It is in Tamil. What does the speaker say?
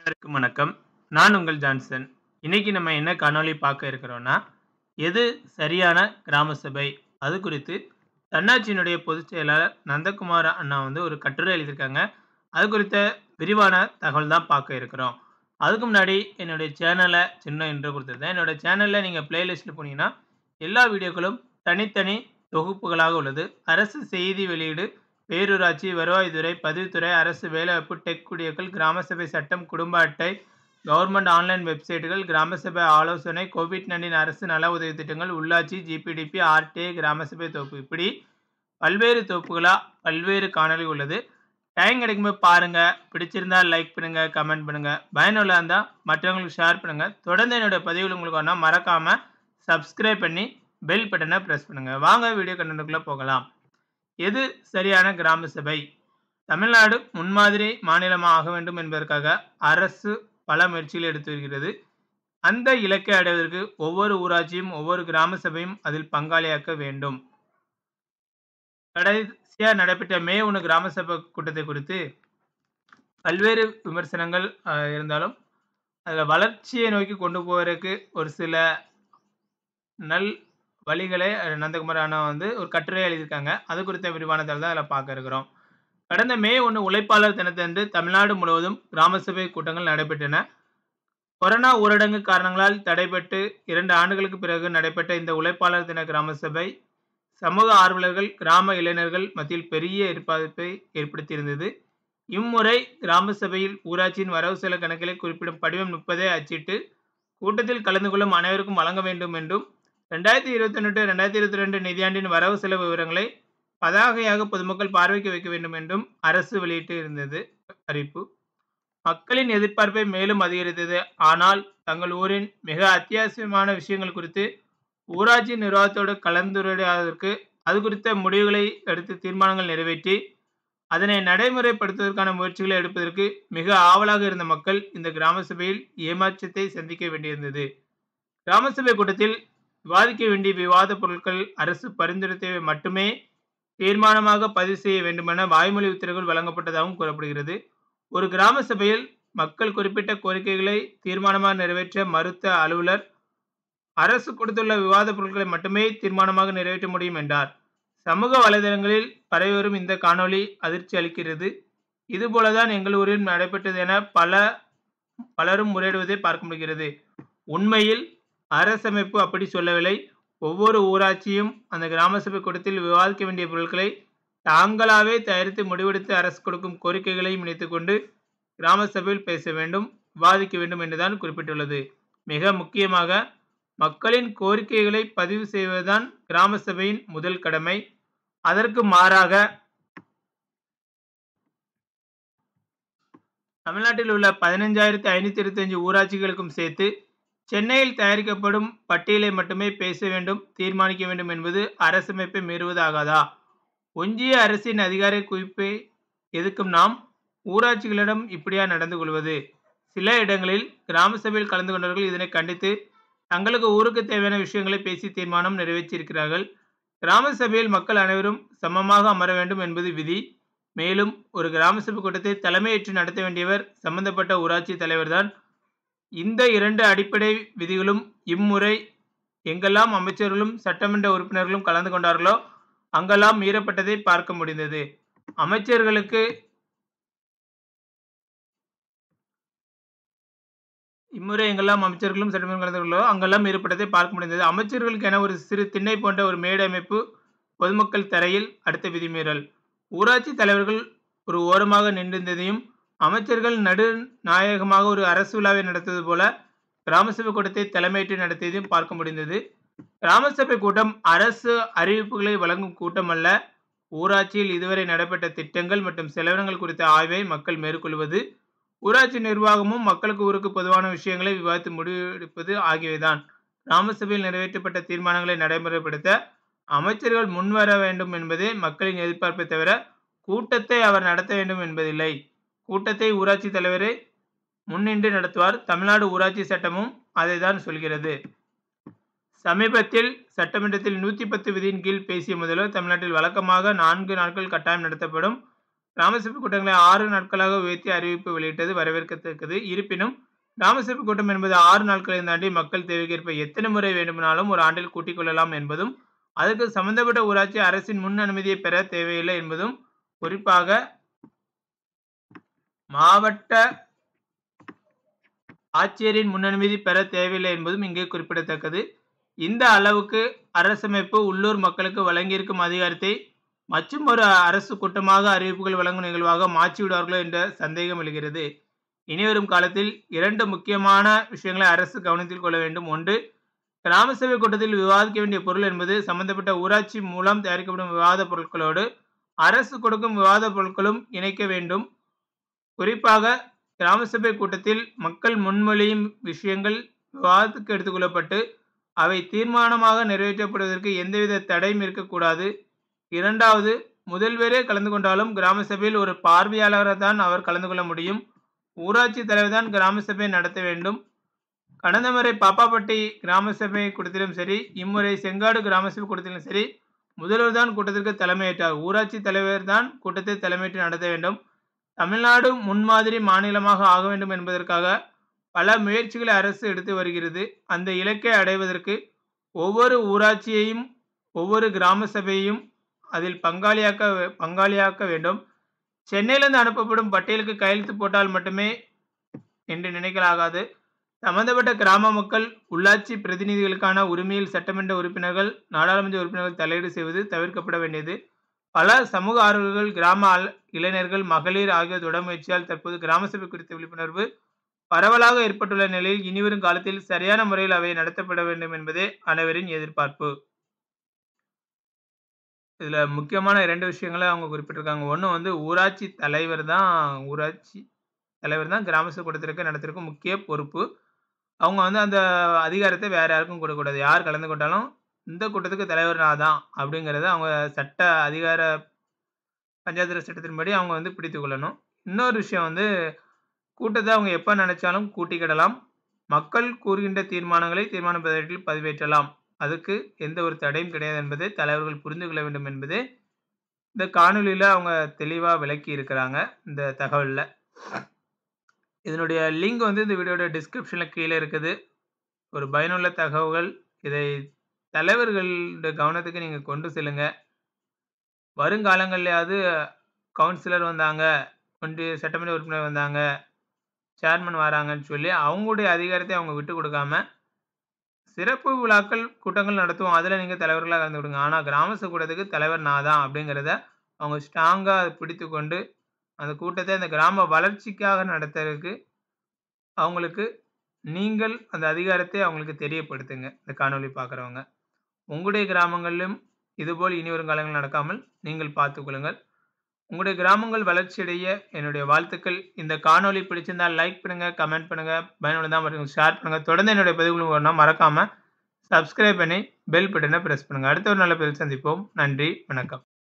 அனைவருக்கும் வணக்கம். நான் உங்கள் ஜான்சன். இன்னைக்கு நம்ம என்ன காணொளி பார்க்க இருக்கிறோம்னா, எது சரியான கிராம சபை? அது குறித்து தன்னாட்சியினுடைய பொதுச் செயலாளர் நந்தகுமார் அண்ணா வந்து ஒரு கட்டுரை எழுதியிருக்காங்க. அது குறித்த விரிவான தகவல் தான் பார்க்க இருக்கிறோம். அதுக்கு முன்னாடி என்னுடைய சேனல சின்ன இன்ட்ரோ குடுத்துருந்தேன். என்னோட சேனல்ல நீங்க பிளேலிஸ்ட்ல போனீங்கன்னா, எல்லா வீடியோக்களும் தனித்தனி தொகுப்புகளாக உள்ளது. அரசு செய்தி வெளியீடு, பேரூராட்சி, வருவாய்த்துறை, பதிவுத்துறை, அரசு வேலைவாய்ப்பு, டெக் வீடியோக்கள், கிராம சபை சட்டம், குடும்ப அட்டை, கவர்ன்மென்ட் ஆன்லைன் வெப்சைட்டுகள், கிராம சபை ஆலோசனை, கோவிட்-19 அரசு நல உதவித் திட்டங்கள், உள்ளாட்சி, ஜிபிடிபி, ஆர்டிஐ, கிராம சபை தொகுப்பு இப்படி பல்வேறு தொகுப்புகளா பல்வேறு காணொளி உள்ளது. டைம் கிடைக்கும்போது பாருங்க. பிடிச்சிருந்தா லைக் பண்ணுங்க, கமெண்ட் பண்ணுங்க. பயனுள்ளதா இருந்தா மற்றவங்களுக்கு ஷேர் பண்ணுங்க. தொடர்ந்து என்னோட பதிவுகள் உங்களுக்கு வரணும்னா மறக்காம சப்ஸ்கிரைப் பண்ணி பெல் பட்டன பிரஸ் பண்ணுங்க. வாங்க வீடியோ கன்டென்ட்க்குள்ள போகலாம். எது சரியான கிராம சபை? தமிழ்நாடு முன்மாதிரி மாநிலமா ஆக வேண்டும் என்பதற்காக அரசு பல முயற்சிகளை எடுத்து வருகிறது. அந்த இலக்கை அடைவதற்கு ஒவ்வொரு ஊராட்சியும், ஒவ்வொரு கிராம சபையும் அதில் பங்காளியாக்க வேண்டும். கடைசியா நடைபெற்ற மே 1 கிராம சபை கூட்டத்தை குறித்து பல்வேறு விமர்சனங்கள் அ இருந்தாலும், அதுல வளர்ச்சியை நோக்கி கொண்டு போவதற்கு ஒரு சில நல் வழிகளை நந்தகுமார் அண்ணா வந்து ஒரு கட்டுரை எழுதியிருக்காங்க. அது குறித்த விரிவான தகவல் தான் இதுல பார்க்க இருக்கிறோம். கடந்த மே 1 உழைப்பாளர் தினத்தன்று தமிழ்நாடு முழுவதும் கிராம சபை கூட்டங்கள் நடைபெற்றன. கொரோனா ஊரடங்கு காரணங்களால் தடைபட்டு 2 ஆண்டுகளுக்கு பிறகு நடைபெற்ற இந்த உழைப்பாளர் தின கிராம சபை, சமூக ஆர்வலர்கள், கிராம இளைஞர்கள் மத்தியில் பெரிய எதிர்பார்ப்பை ஏற்படுத்தியிருந்தது. இம்முறை கிராம சபையில் ஊராட்சியின் வரவு செலவு கணக்குகளை குறிப்பிடும் படிவம் 30ஐ அச்சிட்டு, கூட்டத்தில் கலந்து கொள்ளும் அனைவருக்கும் வழங்க வேண்டும் என்றும், 2021, 2022 நிதியாண்டின் வரவு செலவு விவரங்களை பதாகையாக பொதுமக்கள் பார்வைக்கு வைக்க வேண்டும் என்றும் அரசு வெளியிட்டு இருந்தது அறிவிப்பு. மக்களின் எதிர்பார்ப்பை மேலும் அதிகரித்தது. ஆனால், தங்கள் ஊரின் மிக அத்தியாவசியமான விஷயங்கள் குறித்து ஊராட்சி நிர்வாகத்தோடு கலந்துரையாடுவதற்கு, அது குறித்த முடிவுகளை எடுத்து தீர்மானங்கள் நிறைவேற்றி, அதனை நடைமுறைப்படுத்துவதற்கான முயற்சிகளை எடுப்பதற்கு மிக ஆவலாக இருந்த மக்கள் இந்த கிராம சபையில் ஏமாற்றத்தை சந்திக்க வேண்டியிருந்தது. கிராம சபை கூட்டத்தில் விவாதிக்க வேண்டிய விவாதப் பொருட்கள் அரசு பரிந்துரைத்தவை மட்டுமே தீர்மானமாக பதிவு செய்ய வேண்டுமென வாய்மொழி உத்தரவுகள் வழங்கப்பட்டதாகவும் கூறப்படுகிறது. ஒரு கிராம சபையில் மக்கள் குறிப்பிட்ட கோரிக்கைகளை தீர்மானமாக நிறைவேற்ற மறுத்த அலுவலர், அரசு கொடுத்துள்ள விவாதப் பொருட்களை மட்டுமே தீர்மானமாக நிறைவேற்ற முடியும் என்றார். சமூக வலைதளங்களில் பரவி வரும் இந்த காணொளி அதிர்ச்சி அளிக்கிறது. இதுபோல தான் எங்கள் ஊரில் நடைபெற்றது என பல பலரும் முறையிடுவதை பார்க்க முடிகிறது. உண்மையில் அரசமைப்பு அப்படி சொல்லவில்லை. ஒவ்வொரு ஊராட்சியும் அந்த கிராம சபை கூட்டத்தில் விவாதிக்க வேண்டிய பொருட்களை தாங்களாவே தயாரித்து முடிவெடுத்து அரசு கொடுக்கும் கோரிக்கைகளையும் இணைத்துக் கொண்டு கிராம சபையில் பேச வேண்டும், விவாதிக்க வேண்டும் என்றுதான் குறிப்பிட்டுள்ளது. மிக முக்கியமாக, மக்களின் கோரிக்கைகளை பதிவு செய்வதுதான் கிராம சபையின் முதல் கடமை. அதற்கு மாறாக தமிழ்நாட்டில் உள்ள 15,525 ஊராட்சிகளுக்கும் சேர்த்து, சென்னையில் தயாரிக்கப்படும் பட்டியலை மட்டுமே பேச வேண்டும், தீர்மானிக்க வேண்டும் என்பது அரசமைப்பை மீறுவது ஆகாதா? ஒன்றிய அரசின் அதிகார குவிப்பை எதிர்க்கும் நாம், ஊராட்சிகளிடம் இப்படியா நடந்து கொள்வது? சில இடங்களில் கிராம சபையில் கலந்து கொண்டவர்கள் இதனை கண்டித்து, தங்களுக்கு ஊருக்கு தேவையான விஷயங்களை பேசி தீர்மானம் நிறைவேற்றியிருக்கிறார்கள். கிராம சபையில் மக்கள் அனைவரும் சமமாக அமர வேண்டும் என்பது விதி. மேலும், ஒரு கிராம சபை கூட்டத்தை தலைமையேற்று நடத்த வேண்டியவர் சம்பந்தப்பட்ட ஊராட்சி தலைவர் தான். இந்த இரண்டு அடிப்படை விதிகளும் இம்முறை எங்கெல்லாம் அமைச்சர்களும், சட்டமன்ற உறுப்பினர்களும் கலந்து கொண்டார்களோ, அங்கெல்லாம் மீறப்பட்டதை பார்க்க முடிந்தது. அமைச்சர்களுக்கு இம்முறை எங்கெல்லாம் அமைச்சர்களும், சட்டமன்றம் கலந்து கொண்டார்களோ, அங்கெல்லாம் மீறப்பட்டதை பார்க்க முடிந்தது. அமைச்சர்களுக்கு என ஒரு சிறு திண்ணை போன்ற ஒரு மேடை அமைப்பு, பொதுமக்கள் தரையில் அடுத்த விதிமீறல். ஊராட்சி தலைவர்கள் ஒரு ஓரமாக நின்றிருந்ததையும், அமைச்சர்கள் நடுநாயகமாக ஒரு அரசு விழாவை நடத்துவது போல கிராம சபை கூட்டத்தை தலைமையேற்று நடத்தியதையும் பார்க்க முடிந்தது. கிராம சபை கூட்டம் அரசு அறிவிப்புகளை வழங்கும் கூட்டம் அல்ல. ஊராட்சியில் இதுவரை நடைபெற்ற திட்டங்கள் மற்றும் செலவினங்கள் குறித்த ஆய்வை மக்கள் மேற்கொள்வது, ஊராட்சி நிர்வாகமும் மக்களுக்கு ஊருக்கு பொதுவான விஷயங்களை விவாதித்து முடிவெடுப்பது ஆகியவைதான். கிராம சபையில் நிறைவேற்றப்பட்ட தீர்மானங்களை நடைமுறைப்படுத்த அமைச்சர்கள் முன்வர வேண்டும் என்பதே மக்களின் எதிர்பார்ப்பே தவிர, கூட்டத்தை அவர் நடத்த வேண்டும் என்பதில்லை. கூட்டத்தை ஊராட்சி தலைவரே முன்னின்று நடத்துவார். தமிழ்நாடு ஊராட்சி சட்டமும் அதைத்தான் சொல்கிறது. சமீபத்தில் சட்டமன்றத்தில் 110 விதியின் கீழ் பேசிய முதல்வர், தமிழ்நாட்டில் வழக்கமாக நான்கு நாட்கள் கட்டாயம் நடத்தப்படும் கிராம சபை கூட்டங்களை ஆறு நாட்களாக உயர்த்தி அறிவிப்பு வெளியிட்டது வரவேற்கத்தக்கது இருப்பினும் கிராம சபை கூட்டம் என்பது ஆறு நாட்களை தாண்டி மக்கள் தேவைக்கேற்ப எத்தனை முறை வேண்டுமானாலும் ஒரு ஆண்டில் கூட்டிக் கொள்ளலாம் என்பதும் அதற்கு சம்பந்தப்பட்ட ஊராட்சி அரசின் முன் அனுமதியை பெற தேவையில்லை என்பதும் குறிப்பாக மாவட்ட ஆட்சியரின் முன் அனுமதி பெற தேவையில்லை என்பதும் இங்கே குறிப்பிடத்தக்கது இந்த அளவுக்கு அரசமைப்பு உள்ளூர் மக்களுக்கு வழங்கியிருக்கும் அதிகாரத்தை மற்றும் ஒரு அரசு கூட்டமாக அறிவிப்புகள் வழங்கும் நிகழ்வாக மாற்றிவிடுவார்களோ என்ற சந்தேகம் எழுகிறது இனிவரும் காலத்தில் இரண்டு முக்கியமான விஷயங்களை அரசு கவனத்தில் கொள்ள வேண்டும் ஒன்று கிராம சபை கூட்டத்தில் விவாதிக்க வேண்டிய பொருள் என்பது சம்பந்தப்பட்ட ஊராட்சி மூலம் தயாரிக்கப்படும் விவாத பொருட்களோடு அரசு கொடுக்கும் விவாத பொருட்களும் இணைக்க வேண்டும் குறிப்பாக கிராம சபை கூட்டத்தில் மக்கள் முன்மொழியும் விஷயங்கள் விவாதத்துக்கு எடுத்துக்கொள்ளப்பட்டு அவை தீர்மானமாக நிறைவேற்றப்படுவதற்கு எந்தவித தடையும் இருக்கக்கூடாது இரண்டாவது முதல்வரே கலந்து கொண்டாலும் கிராம சபையில் ஒரு பார்வையாளராக தான் அவர் கலந்து கொள்ள முடியும் ஊராட்சி தலைவர் தான் கிராம சபையை நடத்த வேண்டும் கடந்த முறை பாப்பாப்பட்டி கிராம சபை கூட்டத்திலும் சரி இம்முறை செங்காடு கிராம சபை கூட்டத்திலும் சரி முதல்வர் தான் கூட்டத்திற்கு தலைமையேற்றார் ஊராட்சி தலைவர் தான் கூட்டத்தை தலைமையேற்று நடத்த வேண்டும் தமிழ்நாடு முன்மாதிரி மாநிலமாக ஆக வேண்டும் என்பதற்காக பல முயற்சிகளை அரசு எடுத்து வருகிறது அந்த இலக்கை அடைவதற்கு ஒவ்வொரு ஊராட்சியையும் ஒவ்வொரு கிராம சபையையும் அதில் பங்காளியாக்க பங்காளியாக்க வேண்டும் சென்னையிலிருந்து அனுப்பப்படும் பட்டியலுக்கு கையெழுத்து போட்டால் மட்டுமே என்று நினைக்கலாகாது சம்பந்தப்பட்ட கிராம மக்கள் உள்ளாட்சி பிரதிநிதிகளுக்கான உரிமையில் சட்டமன்ற உறுப்பினர்கள் நாடாளுமன்ற உறுப்பினர்கள் தலையீடு செய்வது தவிர்க்கப்பட வேண்டியது பல சமூக ஆர்வலர்கள் கிராம ஆள்- இளைஞர்கள் மகளிர் ஆகியோர் தொடர் முயற்சியால் தற்போது கிராம சபை குறித்த விழிப்புணர்வு பரவலாக ஏற்பட்டுள்ள நிலையில் இனிவரும் காலத்தில் சரியான முறையில் அவை நடத்தப்பட வேண்டும் என்பதே அனைவரின் எதிர்பார்ப்பு இதுல முக்கியமான இரண்டு விஷயங்களை அவங்க குறிப்பிட்டிருக்காங்க ஒன்று வந்து ஊராட்சி தலைவர் தான் ஊராட்சி தலைவர் தான் கிராம சபை கூட்டத்திற்கு நடத்திருக்கும் முக்கிய பொறுப்பு அவங்க வந்து அந்த அதிகாரத்தை வேற யாருக்கும் கொடுக்கக்கூடாது யார் கலந்து கொண்டாலும் இந்த கூட்டத்துக்கு தலைவர் நான் தான் அப்படிங்கிறத அவங்க சட்ட அதிகார பஞ்சாயத்து ராஜ் சட்டத்தின்படி அவங்க வந்து பிடித்து கொள்ளணும் இன்னொரு விஷயம் வந்து கூட்டத்தை அவங்க எப்போ நினைச்சாலும் கூட்டிக்கிடலாம் மக்கள் கூறுகின்ற தீர்மானங்களை தீர்மான பதிவேட்டில் பதிவேற்றலாம் அதுக்கு எந்த ஒரு தடையும் கிடையாது என்பதை தலைவர்கள் புரிந்து கொள்ள வேண்டும் என்பது இந்த காணொளியில் அவங்க தெளிவாக விளக்கி இருக்கிறாங்க இந்த தகவலில் இதனுடைய லிங்க் வந்து இந்த வீடியோட டிஸ்கிரிப்ஷனில் கீழே இருக்குது ஒரு பயனுள்ள தகவல்கள் இதை தலைவர்களோட கவனத்துக்கு நீங்கள் கொண்டு செல்லுங்க வருங்காலங்கள்லையாவது கவுன்சிலர் வந்தாங்க ஒன்றிய சட்டமன்ற உறுப்பினர் வந்தாங்க சேர்மன் வராங்கன்னு சொல்லி அவங்களுடைய அதிகாரத்தை அவங்க விட்டு கொடுக்காம சிறப்பு விழாக்கள் கூட்டங்கள் நடத்துவோம் அதில் நீங்கள் தலைவர்களாக கலந்து கொடுங்க ஆனால் கிராம சபை கூட்டத்துக்கு தலைவர் நான் தான் அப்படிங்கிறத அவங்க ஸ்ட்ராங்காக பிடித்து கொண்டு அந்த கூட்டத்தை அந்த கிராம வளர்ச்சிக்காக நடத்துறதுக்கு அவங்களுக்கு நீங்கள் அந்த அதிகாரத்தை அவங்களுக்கு தெரியப்படுத்துங்க இந்த காணொளி பார்க்குறவங்க உங்களுடைய கிராமங்களிலும் இதுபோல் இனி வரும் காலங்கள் நடக்காமல் நீங்கள் பார்த்துக்கொள்ளுங்கள் உங்களுடைய கிராமங்கள் வளர்ச்சியடைய என்னுடைய வாழ்த்துக்கள் இந்த காணொளி பிடிச்சிருந்தால் லைக் பண்ணுங்க கமெண்ட் பண்ணுங்க பயனுள்ளதாக மற்றும் ஷேர் பண்ணுங்க தொடர்ந்து என்னுடைய பதிவுகளும் வரணும் மறக்காம சப்ஸ்கிரைப் பண்ணி பெல் பட்டனை பிரஸ் பண்ணுங்க அடுத்த ஒரு நல்ல பதில் சந்திப்போம் நன்றி வணக்கம்